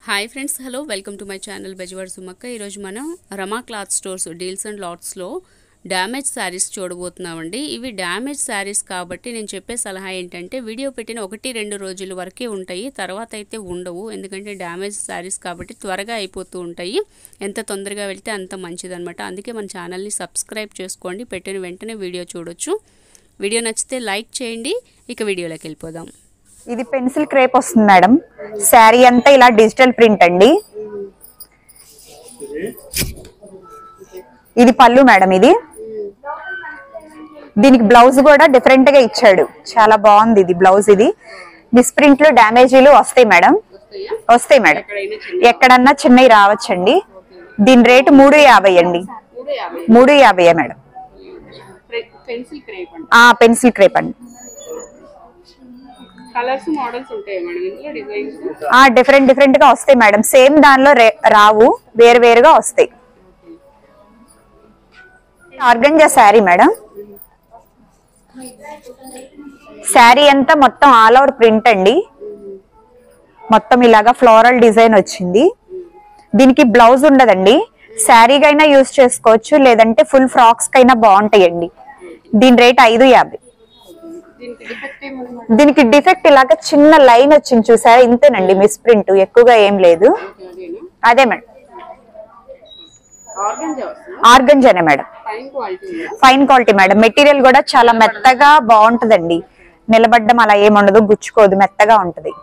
Hi friends hello welcome to my channel Bezawada Sumakka ఈరోజు మనం Rama cloth stores deals and లాట్స్లో damage saris చూడబోతున్నామండి ఇవి డ్యామేజ్ శారీస్ కాబట్టి నేను చెప్పే సలహా ఏంటంటే వీడియో పెట్టిన ఒకటి రెండు రోజుల వరకే ఉంటాయి తర్వాత అయితే ఉండవు ఎందుకంటే డ్యామేజ్ శారీస్ కాబట్టి త్వరగా అయిపోతూ ఉంటాయి ఎంత తొందరగా వెళ్తే అంత మంచిదన్నమాట అందుకే మన ఛానల్ని సబ్స్క్రైబ్ చేసుకోండి పెట్టిన వెంటనే వీడియో చూడొచ్చు వీడియో నచ్చితే లైక్ చేయండి ఇక వీడియోలోకి వెళ్ళిపోదాం ఇది పెన్సిల్ క్రేప్ వస్తుంది మేడం శారీ అంతా ఇలా డిజిటల్ ప్రింట్ అండి ఇది పళ్ళు మేడం ఇది దీనికి బ్లౌజ్ కూడా డిఫరెంట్ గా ఇచ్చాడు చాలా బాగుంది ఇది బ్లౌజ్ ఇది మిస్ప్రింట్లు డ్యామేజీలు వస్తాయి మేడం వస్తాయి మేడం ఎక్కడన్నా చిన్నవి రావచ్చండి దీని రేటు మూడు యాభై అండి మూడు యాభై మేడం పెన్సిల్ క్రేప్ అండి ఆ పెన్సిల్ క్రేప్ అండి కలర్స్ మోడల్స్ ఉంటాయి మేడం ఇందులో డిజైన్స్ ఆ డిఫరెంట్ డిఫరెంట్ గా వస్తాయి మేడం సేమ్ దానిలో రే- రావు వేరు వేరుగా వస్తాయి ఆర్గంజా శారీ మేడం శారీ అంతా మొత్తం ఆల్ ఓవర్ ప్రింట్ అండి మొత్తం ఇలాగా ఫ్లోరల్ డిజైన్ వచ్చింది దీనికి బ్లౌజ్ ఉండదండి శారీకైనా యూజ్ చేసుకోవచ్చు లేదంటే ఫుల్ ఫ్రాక్స్ కైనా బాగుంటాయండి దీని రేట్ ఐదు యాభై దీనికి డిఫెక్ట్ ఏమన్నమాట దీనికి డిఫెక్ట్ ఇలాగా చిన్న లైన్ వచ్చింది చూసారా ఇంతేనండి మిస్ ప్రింట్ ఎక్కువగా ఏం లేదు అదేనా అదే మేడం ఆర్గంజా వస్తుంది ఆర్గంజానే మేడం ఫైన్ క్వాలిటీ ఉందా ఫైన్ క్వాలిటీ మేడం మెటీరియల్ కూడా చాలా మెత్తగా బాగుంటదండి నిలబడ్డం అలా ఏముండదు గుచ్చుకోదు మెత్తగా ఉంటది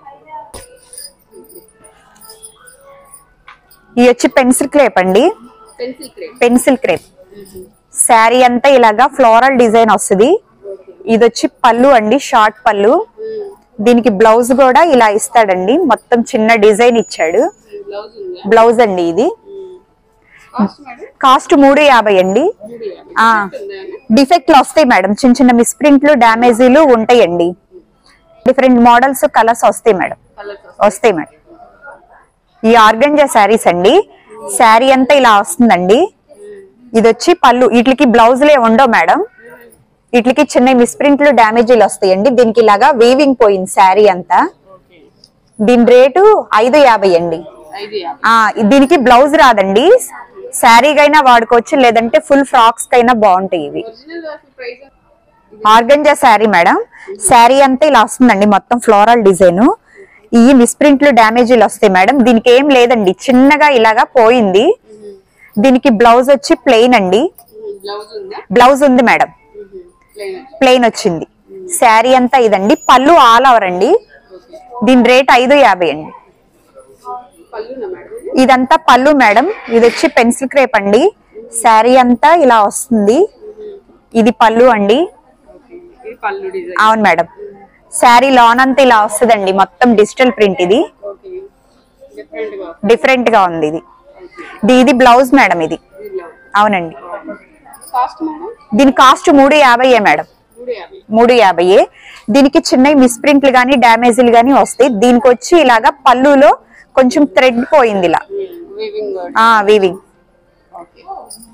ఇది వచ్చి పెన్సిల్ క్రేప్ అండి pencil crepe pencil crepe sari అంతా ఇలాగా ఫ్లోరల్ డిజైన్ వస్తుంది ఇది వచ్చి పళ్ళు అండి షార్ట్ పళ్ళు దీనికి బ్లౌజ్ కూడా ఇలా ఇస్తాడండి మొత్తం చిన్న డిజైన్ ఇచ్చాడు బ్లౌజ్ ఉందా బ్లౌజ్ అండి ఇది కాస్ట్ మేడం కాస్ట్ మూడు యాభై అండి మూడు యాభై ఆ ఉందా డిఫెక్ట్లు వస్తాయి మేడం చిన్న చిన్న మిస్ప్రింట్లు డ్యామేజీలు ఉంటాయండి డిఫరెంట్ మోడల్స్ కలర్స్ వస్తాయి మేడం కలర్స్ వస్తాయి మేడం ఈ ఆర్గంజా శారీస్ అండి శారీ అంతా ఇలా వస్తుందండి ఇది వచ్చి పళ్ళు వీటికి బ్లౌజులే ఉండవు మేడం వీటికి చిన్న మిస్ప్రింట్లు డ్యామేజీలు వస్తాయండి దీనికి ఇలాగా వీవింగ్ పోయింది శారీ అంతా ఓకే దీని రేటు ఐదు యాభై అండి ఐదు యాభై ఆ దీనికి బ్లౌజ్ రాదండి శారీకైనా వాడుకోవచ్చు లేదంటే ఫుల్ ఫ్రాక్స్ కైనా బాగుంటాయి ఇవి original price organza sari madam sari అంతా ఇలా వస్తుందండి మొత్తం ఫ్లోరల్ డిజైన్ ఈ మిస్ప్రింట్లు డ్యామేజీలు వస్తాయి మేడం దీనికి ఏం లేదండి చిన్నగా ఇలాగా పోయింది దీనికి బ్లౌజ్ వచ్చి ప్లెయిన్ అండి బ్లౌజ్ ఉందా బ్లౌజ్ ఉంది మేడం ప్లెయిన్ ప్లెయిన్ వచ్చింది శారీ అంతా ఇదండి పళ్ళు ఆల్ ఓవర్ అండి ఓకే దీని రేట్ ఐదు యాభై అండి పళ్ళునా మేడం ఇది? ఇదంతా పళ్ళు మేడం ఇది వచ్చి పెన్సిల్ క్రేప్ అండి శారీ అంతా ఇలా వస్తుంది ఇది పళ్ళు అండి ఓకే ఇది పళ్ళు డిజైన్ అవును మేడం శారీ లాన్ అంతా ఇలా వస్తుందండి మొత్తం డిజిటల్ ప్రింట్ ఇది ఓకే డిఫరెంట్ గా డిఫరెంట్ గా ఉంది ఇది ఓకే ఇది- ఇది బ్లౌజ్ మేడం ఇది ఇది బ్లౌజ్ అవునండి కాస్ట్ మేడం దీని కాస్ట్ మూడు యాభైయే మేడం మూడు యాభై మూడు యాభైయే దీనికి చిన్న మిస్ప్రింట్లు కానీ డ్యామేజీలు కానీ వస్తాయి దీనికి వచ్చి ఇలాగా పళ్ళులో కొంచెం థ్రెడ్ పోయింది ఇలా వీవింగ్ ఆ వీవింగ్ ఓకే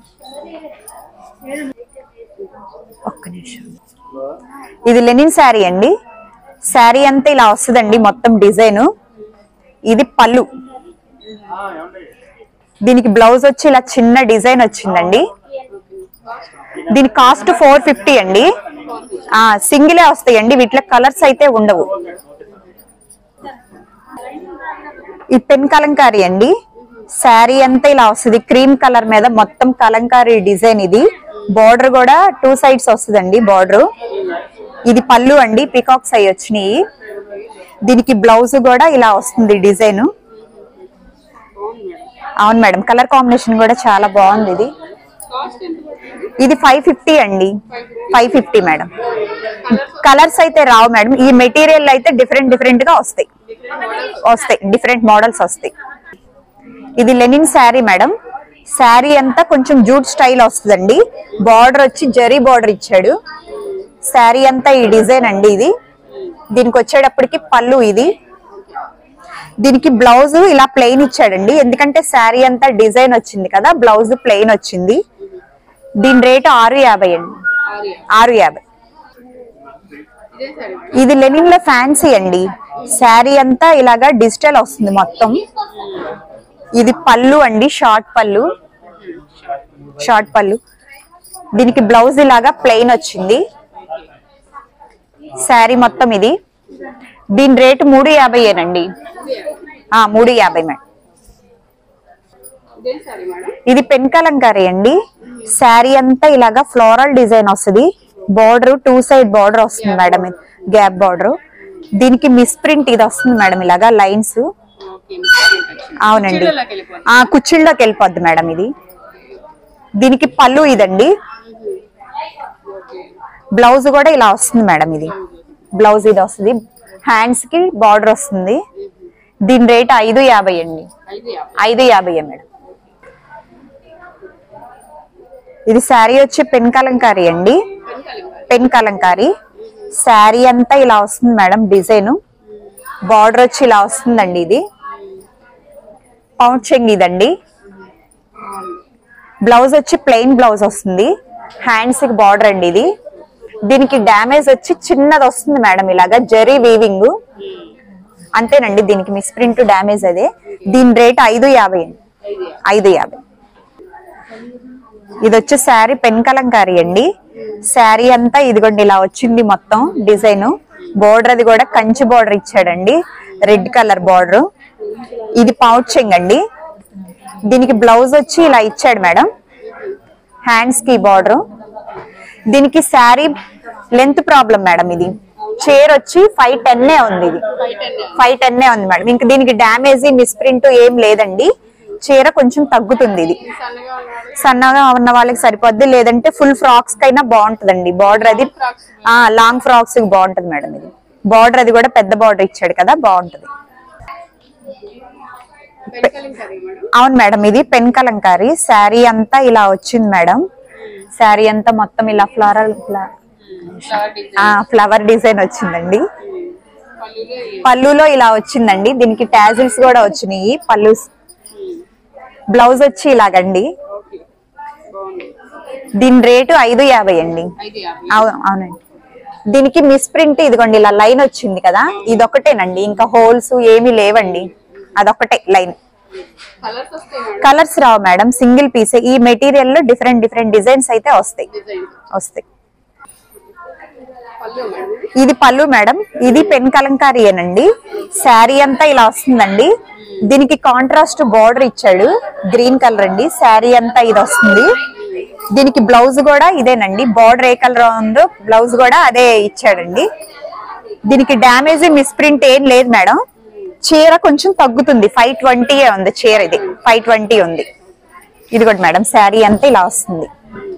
ఒక్క నిమిషం ఇది లెనిన్ శారీ అండి శారీ అంతా ఇలా వస్తుందండి మొత్తం డిజైన్ ఇది పళ్ళు దీనికి బ్లౌజ్ వచ్చి ఇలా చిన్న డిజైన్ వచ్చిందండి దీని కాస్ట్ ఫోర్ ఫిఫ్టీ అండి ఆ సింగిలే వస్తాయండి వీటిలో కలర్స్ అయితే ఉండవు ఈ పెన్ కలంకారీ అండి శారీ అంతా ఇలా వస్తుంది క్రీమ్ కలర్ మీద మొత్తం కలంకారీ డిజైన్ ఇది బార్డర్ కూడా టూ సైడ్స్ వస్తుందండి బార్డర్ ఇది పళ్ళు అండి పికాక్స్ అయి వచ్చినాయి దీనికి బ్లౌజ్ కూడా ఇలా వస్తుంది డిజైన్ బాగుంది మేడం అవును మేడం కలర్ కాంబినేషన్ కూడా చాలా బాగుంది ఇది కాస్ట్ ఎంత పడుతుంది ఇది ఫైవ్ ఫిఫ్టీ అండి five fifty madam colours colours అయితే రావు మేడం ఈ మెటీరియల్ అయితే డిఫరెంట్ డిఫరెంట్ గా వస్తాయి డిఫరెంట్ మోడల్స్ వస్తాయి డిఫరెంట్ మోడల్స్ వస్తాయి ఇది లెనిన్ శారీ మేడం శారీ అంతా కొంచెం జూట్ స్టైల్ వస్తుందండి బార్డర్ వచ్చి జరీ బార్డర్ ఇచ్చాడు శారీ అంతా ఈ డిజైన్ అండి ఇది దీనికి వచ్చేటప్పటికి పళ్ళు ఇది దీనికి బ్లౌజ్ ఇలా ప్లెయిన్ ఇచ్చాడండి ఎందుకంటే శారీ అంతా డిజైన్ వచ్చింది కదా బ్లౌజ్ ప్లెయిన్ వచ్చింది దీని రేటు ఆరు యాభై అండి ఆరు యాభై ఆరు యాభై ఇదే సారీ మేడం ఇది లెనిన్ లో ఫ్యాన్సీ అండి శారీ అంతా ఇలాగా డిజిటల్ వస్తుంది మొత్తం ఇది పళ్ళు అండి షార్ట్ పళ్ళు షార్ట్ పళ్ళు దీనికి బ్లౌజ్ ఇలాగా ప్లెయిన్ వచ్చింది శారీ మొత్తం ఇది దీని రేటు మూడు యాభై ఏనండి ఆ, మూడు యాభై మేడం ఇదే సారీ మేడం ఇది పెన్ కలంకారీ అండి శారీ అంతా ఇలాగా ఫ్లోరల్ డిజైన్ వస్తుంది బార్డర్ టూ సైడ్ బార్డర్ వస్తుంది మేడం గ్యాప్ బార్డర్ దీనికి మిస్ ప్రింట్ ఇది వస్తుంది మేడం ఇలాగా లైన్స్ ఓకే అవునండి చీరలోకి వెళ్ళిపోండి. ఆ కుచ్చిళ్ళలోకి వెళ్ళిపోద్ది మేడం ఇది దీనికి పళ్ళు ఇదండి ఓకే బ్లౌజ్ కూడా ఇలా వస్తుంది మేడం ఇది బ్లౌజ్ ఇది వస్తుంది హ్యాండ్స్ కి బార్డర్ వస్తుంది దీని రేట్ ఐదు యాభై అండి ఐదు యాభై ఐదు యాభై మేడం ఇది శారీ వచ్చి పెన్ కలంకారీ అండి పెన్ కలంకారీ శారీ అంతా ఇలా వస్తుంది మేడం డిజైన్ బార్డర్ వచ్చి ఇలా వస్తుందండి ఇది పౌండ్ చెంగ్ ఇదండి బ్లౌజ్ వచ్చి ప్లెయిన్ బ్లౌజ్ వస్తుంది హ్యాండ్స్ కి బార్డర్ అండి ఇది దీనికి డ్యామేజ్ వచ్చి చిన్నది వస్తుంది మేడం ఇలాగా జరీ వీవింగ్ అంతేనండి దీనికి మిస్ప్రింట్ డ్యామేజ్ అదే దీని రేట్ ఐదు యాభై అండి ఐదు యాభై ఇది వచ్చి శారీ పెన్ కలంకారీ అండి శారీ అంతా ఇదిగోండి ఇలా వచ్చింది మొత్తం డిజైన్ బోర్డర్ అది కూడా కంచి బోర్డర్ ఇచ్చాడండి రెడ్ కలర్ బోర్డర్ ఇది పౌచింగ్ అండి దీనికి బ్లౌజ్ వచ్చి ఇలా ఇచ్చాడు మేడం హ్యాండ్స్ కి బార్డర్ దీనికి శారీ లెంత్ ప్రాబ్లం మేడం ఇది చైర్ వచ్చి ఫైవ్ టెన్ ఉంది ఇది ఫైవ్ టెన్ ఉంది మేడం ఇంకా దీనికి డ్యామేజ్ మిస్ప్రింట్ ఏం లేదండి చీర కొంచెం తగ్గుతుంది ఇది సన్నగా ఉన్నాడు సన్నగా ఉన్న వాళ్ళకి సరిపోద్ది లేదంటే ఫుల్ ఫ్రాక్స్ కైనా బాగుంటదండి బార్డర్ అది ఆ లాంగ్ ఫ్రాక్స్ కి బాగుంటది మేడం ఇది బార్డర్ అది కూడా పెద్ద బార్డర్ ఇచ్చాడు కదా బాగుంటది పెన్కలింగ్ సారీ మేడం అవును మేడం ఇది పెన్ కలంకారీ శారీ అంతా ఇలా వచ్చింది మేడం శారీ అంతా మొత్తం ఇలా ఫ్లవరల్ ఫ్లవర్ డిజైన్ ఆ ఫ్లవర్ డిజైన్ వచ్చిందండి పళ్ళులో పళ్ళులో ఇలా వచ్చిందండి దీనికి టాజిల్స్ కూడా వచ్చినాయి పళ్ళు బ్లౌజ్ వచ్చి ఇలాగండి ఓకే బాగుంది దీని రేటు ఐదు యాభై అండి ఐదు యాభై అవును అవునండి దీనికి మిస్ప్రింట్ ఇదిగోండి ఇలా లైన్ వచ్చింది కదా ఇదొకటేనండి ఇంకా హోల్స్ ఏమీ లేవండి అదొకటే లైన్ కలర్స్ వస్తాయి మేడం కలర్స్ రావు మేడం సింగిల్ పీస్ ఈ మెటీరియల్ లో డిఫరెంట్ డిఫరెంట్ డిజైన్స్ అయితే వస్తాయి డిజైన్ వస్తాయి పళ్ళు మేడం ఇది పళ్ళు మేడం ఇది పెన్ కలంకారీయేనండి శారీ అంతా ఇలా వస్తుందండి దీనికి కాంట్రాస్ట్ బార్డర్ ఇచ్చాడు గ్రీన్ కలర్ అండి శారీ అంతా ఇది వస్తుంది దీనికి బ్లౌజ్ కూడా ఇదేనండి బార్డర్ ఏ కలర్ ఉందో బ్లౌజ్ కూడా అదే ఇచ్చాడండి దీనికి డ్యామేజ్ మిస్ప్రింట్ ఏం లేదు మేడం చీర కొంచెం తగ్గుతుంది ఫైవ్ ట్వంటీ ఉంది చీర ఇది ఫైవ్ ట్వంటీ ఉంది ఇది కూడా మేడం శారీ అంతా ఇలా వస్తుంది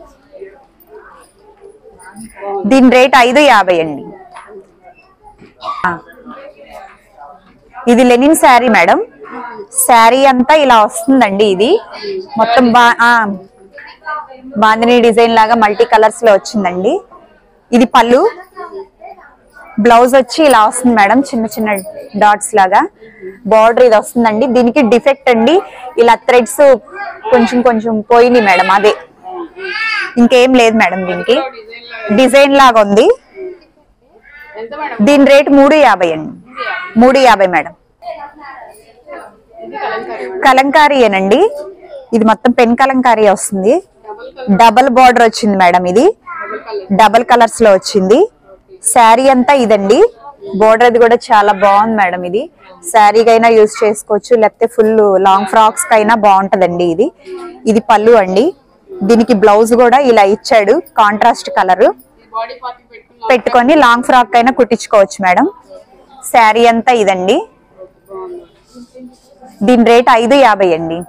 దీని రేట్ ఐదు యాభై అండి ఆ. ఇది లెనిన్ శారీ మేడం శారీ అంతా ఇలా వస్తుందండి ఇది మొత్తం బా ఆ, బాందిని డిజైన్ లాగా మల్టీ కలర్స్ లో వచ్చిందండి ఇది పళ్ళు బ్లౌజ్ వచ్చి ఇలా వస్తుంది మేడం చిన్న చిన్న డాట్స్ లాగా బార్డర్ ఇది వస్తుందండి దీనికి డిఫెక్ట్ అండి ఇలా థ్రెడ్స్ కొంచెం కొంచెం పోయినాయి మేడం అదే ఇంకేం లేదు మేడం దీనికి డిజైన్ లాగా డిజైన్ లాగా ఉంది ఎంత మేడం దీని రేట్ మూడు యాభై అండి మూడు యాభై మేడం ఇది కలంకారీ మేడం కలంకారీయేనండి ఇది మొత్తం పెన్ కలంకారీ వస్తుంది డబుల్ కలర్ డబల్ బార్డర్ వచ్చింది మేడం ఇది డబుల్ కలర్ డబల్ కలర్స్ లో వచ్చింది శారీ అంతా ఇదండి బోర్డర్ అది కూడా చాలా బాగుంది మేడం ఇది శారీకైనా యూజ్ చేసుకోవచ్చు లేకపోతే ఫుల్ లాంగ్ ఫ్రాక్స్ కైనా బాగుంటదండి ఇది ఇది పళ్ళు అండి దీనికి బ్లౌజ్ కూడా ఇలా ఇచ్చాడు కాంట్రాస్ట్ కలర్ బాడీ పార్ట్ పెట్టుకున్నాం పెట్టుకొని లాంగ్ ఫ్రాక్ అయినా కుట్టించుకోవచ్చు మేడం శారీ అంతా ఇదండి బాగుంది దీని రేట్ ఐదు యాభై అండి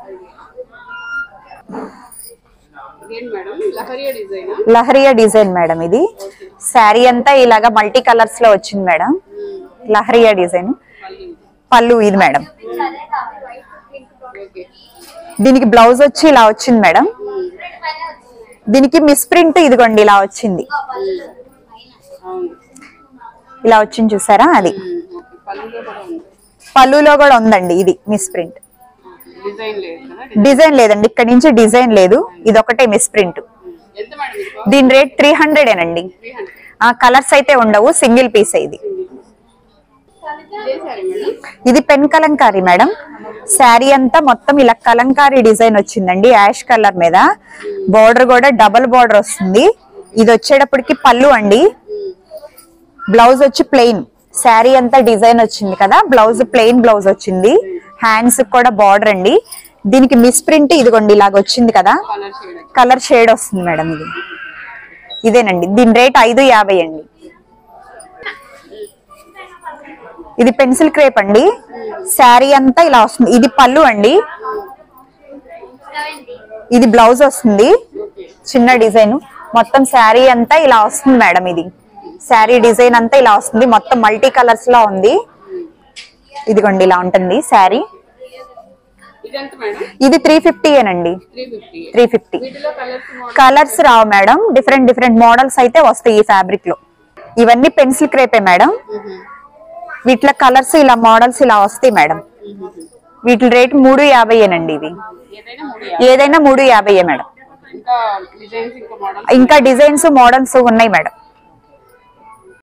ఇదేంటి madam Leheriya design Leheriya design madam ఇది శారీ అంతా ఇలాగా మల్టీ కలర్స్ లో వచ్చింది మేడం లహరియా డిజైన్ మళ్ళీ పళ్ళు ఇది మేడం ఓకే దీనికి బ్లౌజ్ వచ్చి ఇలా వచ్చింది మేడం దీనికి మిస్ప్రింట్ ఇదిగోండి ఇలా వచ్చింది అవును ఇలా వచ్చింది చూసారా అది ఓకే పళ్ళులో కూడా ఉంది పళ్ళులో కూడా ఉందండి ఇది మిస్ప్రింట్ డిజైన్ లేదు కదా డిజైన్ లేదండి ఇక్కడ నుంచి డిజైన్ లేదు ఇది ఒకటే మిస్ప్రింట్ ఎంత మేడం ఇది దీని రేట్ త్రీ హండ్రెడ్ ఏనండి త్రీ హండ్రెడ్ ఆ కలర్స్ అయితే ఉండవు సింగిల్ పీస్ ఇది ఇదే సారీ మేడం ఇది పెన్ కలంకారీ మేడం శారీ అంతా మొత్తం ఇలా కలంకారీ డిజైన్ వచ్చిందండి యాష్ కలర్ మీద బార్డర్ కూడా డబల్ బార్డర్ వస్తుంది ఇది వచ్చేటప్పటికి పళ్ళు అండి బ్లౌజ్ వచ్చి ప్లెయిన్ శారీ అంతా డిజైన్ వచ్చింది కదా బ్లౌజ్ ప్లెయిన్ బ్లౌజ్ వచ్చింది హ్యాండ్స్ కూడా బార్డర్ అండి దీనికి మిస్ ప్రింట్ ఇదిగోండి ఇలాగ వచ్చింది కదా కలర్ షేడ్ కలర్ షేడ్ వస్తుంది మేడం ఇది ఇదేనండి దీని రేట్ ఐదు యాభై అండి ఇది పెన్సిల్ క్రేప్ అండి శారీ అంతా ఇలా వస్తుంది ఇది పళ్ళు అండి ఇది బ్లౌజ్ వస్తుంది చిన్న డిజైన్ మొత్తం శారీ అంతా ఇలా వస్తుంది మేడం ఇది శారీ డిజైన్ అంతా ఇలా వస్తుంది మొత్తం మల్టీ కలర్స్ లో ఉంది ఇదిగోండి ఇలా ఉంటుంది శారీ ఇదెంత మేడం ఇది త్రీ ఫిఫ్టీ ఏనండి త్రీ ఫిఫ్టీ త్రీ ఫిఫ్టీ వీటిలో కలర్స్ కలర్స్ రావు మేడం డిఫరెంట్ డిఫరెంట్ మోడల్స్ అయితే వస్తాయి ఈ ఫ్యాబ్రిక్ లో ఇవన్నీ పెన్సిల్ క్రేపే మేడం వీటిలో కలర్స్ ఇలా మోడల్స్ ఇలా వస్తాయి మేడం వీటి రేట్ మూడు యాభైయేనండి ఇవి ఏదైనా మూడు ఏదైనా మూడు యాభైయే మేడం ఇంకా డిజైన్స్ ఇంకా మోడల్ ఇంకా డిజైన్స్ మోడల్స్ ఉన్నాయి మేడం